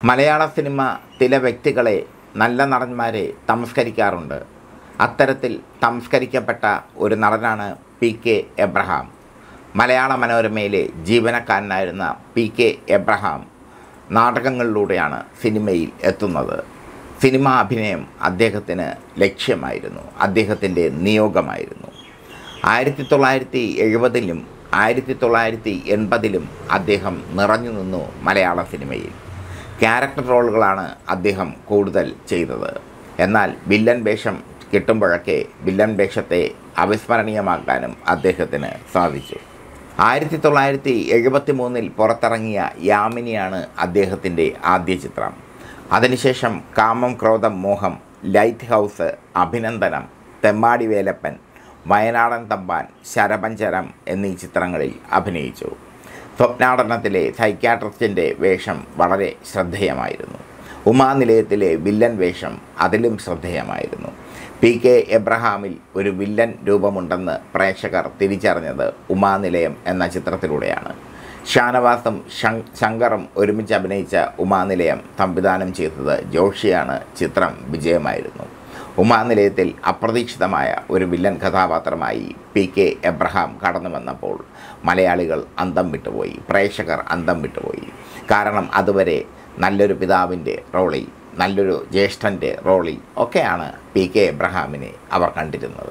മലയാള സിനിമ ചില വ്യക്തികളെ നല്ല നടന്മാരെ തമസ്കരിക്കാറുണ്ട് അത്തരത്തിൽ തമസ്കരിക്കപ്പെട്ട ഒരു നടനാണ് പി കെ എബ്രഹാം മലയാള മനോരമയിലെ ജീവനക്കാരനായിരുന്ന പി കെ എബ്രഹാം നാടകങ്ങളിലൂടെയാണ് സിനിമയിൽ എത്തുന്നത് സിനിമാ അഭിനയം അദ്ദേഹത്തിന് ലക്ഷ്യമായിരുന്നു അദ്ദേഹത്തിൻ്റെ നിയോഗമായിരുന്നു ആയിരത്തി തൊള്ളായിരത്തി എഴുപതിലും ആയിരത്തി തൊള്ളായിരത്തി എൺപതിലും അദ്ദേഹം നിറഞ്ഞു നിന്നു മലയാള സിനിമയിൽ ക്യാരക്ടർ റോളുകളാണ് അദ്ദേഹം കൂടുതൽ ചെയ്തത് എന്നാൽ വില്ലൻ വേഷം കിട്ടുമ്പോഴൊക്കെ വില്ലൻ വേഷത്തെ അവിസ്മരണീയമാക്കാനും അദ്ദേഹത്തിന് സാധിച്ചു ആയിരത്തി തൊള്ളായിരത്തി എഴുപത്തി മൂന്നിൽ പുറത്തിറങ്ങിയ യാമിനിയാണ് അദ്ദേഹത്തിൻ്റെ ആദ്യ ചിത്രം അതിനുശേഷം കാമം ക്രോധം മോഹം ലൈറ്റ് ഹൗസ് അഭിനന്ദനം തെമ്മാടി വേലപ്പൻ വയനാടൻ തമ്പാൻ ശരപഞ്ചരം എന്നീ ചിത്രങ്ങളിൽ അഭിനയിച്ചു സ്വപ്നാടനത്തിലെ സൈക്യാട്രിസ്റ്റിൻ്റെ വേഷം വളരെ ശ്രദ്ധേയമായിരുന്നു ഉമാനിലയത്തിലെ വില്ലൻ വേഷം അതിലും ശ്രദ്ധേയമായിരുന്നു പി കെ എബ്രഹാമിൽ ഒരു വില്ലൻ രൂപമുണ്ടെന്ന് പ്രേക്ഷകർ തിരിച്ചറിഞ്ഞത് ഉമാനിലയം എന്ന ചിത്രത്തിലൂടെയാണ് ഷാനവാസും ശങ് ശങ്കറും ഒരുമിച്ച് അഭിനയിച്ച ഉമാനിലയം സംവിധാനം ചെയ്തത് ജോഷിയാണ് ചിത്രം വിജയമായിരുന്നു ഉമാനിലയത്തിൽ അപ്രതീക്ഷിതമായ ഒരു വില്ലൻ കഥാപാത്രമായി പി കെ എബ്രഹാം കടന്നു വന്നപ്പോൾ മലയാളികൾ അന്തം വിട്ടുപോയി പ്രേക്ഷകർ അന്തം വിട്ടുപോയി കാരണം അതുവരെ നല്ലൊരു പിതാവിൻ്റെ റോളിൽ നല്ലൊരു ജ്യേഷ്ഠൻ്റെ റോളിൽ ഒക്കെയാണ് പി കെ എബ്രഹാമിനെ അവർ കണ്ടിരുന്നത്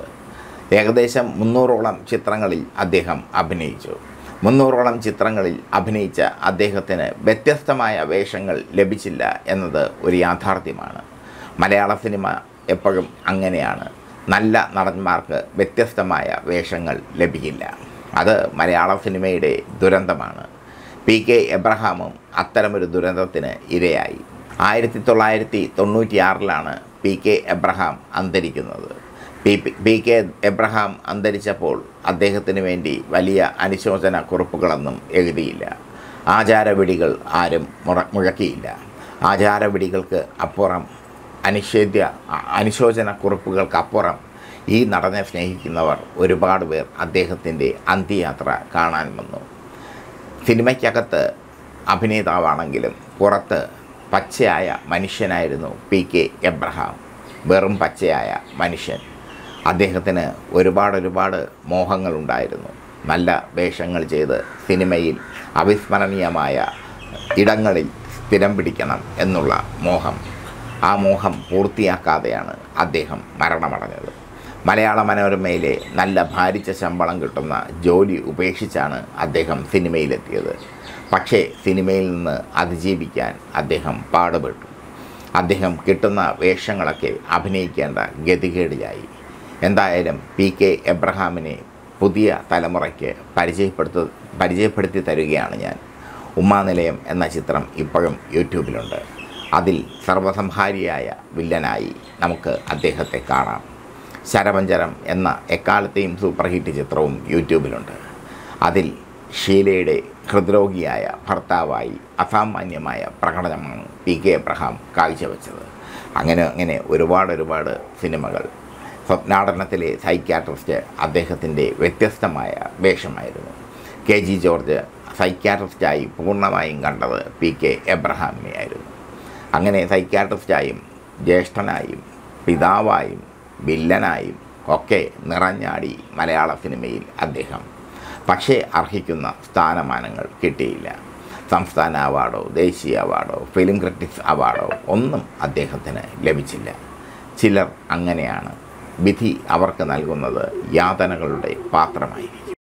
ഏകദേശം മുന്നൂറോളം ചിത്രങ്ങളിൽ അദ്ദേഹം അഭിനയിച്ചു മുന്നൂറോളം ചിത്രങ്ങളിൽ അഭിനയിച്ച അദ്ദേഹത്തിന് വ്യത്യസ്തമായ വേഷങ്ങൾ ലഭിച്ചില്ല എന്നത് ഒരു യാഥാർത്ഥ്യമാണ് മലയാള സിനിമ എപ്പോഴും അങ്ങനെയാണ് നല്ല നടന്മാർക്ക് വ്യത്യസ്തമായ വേഷങ്ങൾ ലഭിക്കില്ല അത് മലയാള സിനിമയുടെ ദുരന്തമാണ് പി കെ എബ്രഹാമും അത്തരമൊരു ദുരന്തത്തിന് ഇരയായി ആയിരത്തി തൊള്ളായിരത്തി തൊണ്ണൂറ്റിയാറിലാണ് പി കെ എബ്രഹാം അന്തരിക്കുന്നത് പി പി കെ എബ്രഹാം അന്തരിച്ചപ്പോൾ അദ്ദേഹത്തിന് വേണ്ടി വലിയ അനുശോചന കുറിപ്പുകളൊന്നും എഴുതിയില്ല ആചാരവിടികൾ ആരും മുറ മുഴക്കിയില്ല ആചാരവിടികൾക്ക് അപ്പുറം അനിഷേധ്യ അനുശോചന കുറിപ്പുകൾക്കപ്പുറം ഈ നടനെ സ്നേഹിക്കുന്നവർ ഒരുപാട് പേർ അദ്ദേഹത്തിൻ്റെ അന്ത്യയാത്ര കാണാൻ വന്നു സിനിമയ്ക്കകത്ത് അഭിനേതാവാണെങ്കിലും പുറത്ത് പച്ചയായ മനുഷ്യനായിരുന്നു പി കെ എബ്രഹാം വെറും പച്ചയായ മനുഷ്യൻ അദ്ദേഹത്തിന് ഒരുപാട് ഒരുപാട് മോഹങ്ങളുണ്ടായിരുന്നു നല്ല വേഷങ്ങൾ ചെയ്ത് സിനിമയിൽ അവിസ്മരണീയമായ ഇടങ്ങളിൽ സ്ഥിരം പിടിക്കണം എന്നുള്ള മോഹം ആ മോഹം പൂർത്തിയാക്കാതെയാണ് അദ്ദേഹം മരണമടഞ്ഞത് മലയാള മനോരമയിലെ നല്ല ഭാരിച്ച ശമ്പളം കിട്ടുന്ന ജോലി ഉപേക്ഷിച്ചാണ് അദ്ദേഹം സിനിമയിലെത്തിയത് പക്ഷേ സിനിമയിൽ നിന്ന് അതിജീവിക്കാൻ അദ്ദേഹം പാടുപെട്ടു അദ്ദേഹം കിട്ടുന്ന വേഷങ്ങളൊക്കെ അഭിനയിക്കേണ്ട ഗതികേടിലായി എന്തായാലും പി കെ എബ്രഹാമിനെ പുതിയ തലമുറയ്ക്ക് പരിചയപ്പെടുത്തു പരിചയപ്പെടുത്തി തരികയാണ് ഞാൻ ഉമ്മാനിലയം എന്ന ചിത്രം ഇപ്പോഴും യൂട്യൂബിലുണ്ട് അതിൽ സർവസംഹാരിയായ വില്ലനായി നമുക്ക് അദ്ദേഹത്തെ കാണാം ശരപഞ്ചരം എന്ന എക്കാലത്തെയും സൂപ്പർ ഹിറ്റ് ചിത്രവും യൂട്യൂബിലുണ്ട് അതിൽ ഷീലയുടെ ഹൃദ്രോഗിയായ ഭർത്താവായി അസാമാന്യമായ പ്രകടനമാണ് പി കെ എബ്രഹാം കാഴ്ചവെച്ചത് അങ്ങനെ അങ്ങനെ ഒരുപാട് ഒരുപാട് സിനിമകൾ സ്വപ്നാടനത്തിലെ സൈക്യാട്രിസ്റ്റ് അദ്ദേഹത്തിൻ്റെ വ്യത്യസ്തമായ വേഷമായിരുന്നു കെ ജി ജോർജ് സൈക്യാട്രിസ്റ്റായി പൂർണ്ണമായും കണ്ടത് പി കെ എബ്രഹാമിനെയായിരുന്നു അങ്ങനെ സൈക്യാട്രിസ്റ്റായും ജ്യേഷ്ഠനായും പിതാവായും വില്ലനായും ഒക്കെ നിറഞ്ഞാടി മലയാള സിനിമയിൽ അദ്ദേഹം പക്ഷേ അർഹിക്കുന്ന സ്ഥാനമാനങ്ങൾ കിട്ടിയില്ല സംസ്ഥാന അവാർഡോ ദേശീയ അവാർഡോ ഫിലിം ക്രിറ്റിക്സ് അവാർഡോ ഒന്നും അദ്ദേഹത്തിന് ലഭിച്ചില്ല ചിലർ അങ്ങനെയാണ് വിധി അവർക്ക് നൽകുന്നത് യാതനകളുടെ പാത്രമായിരിക്കും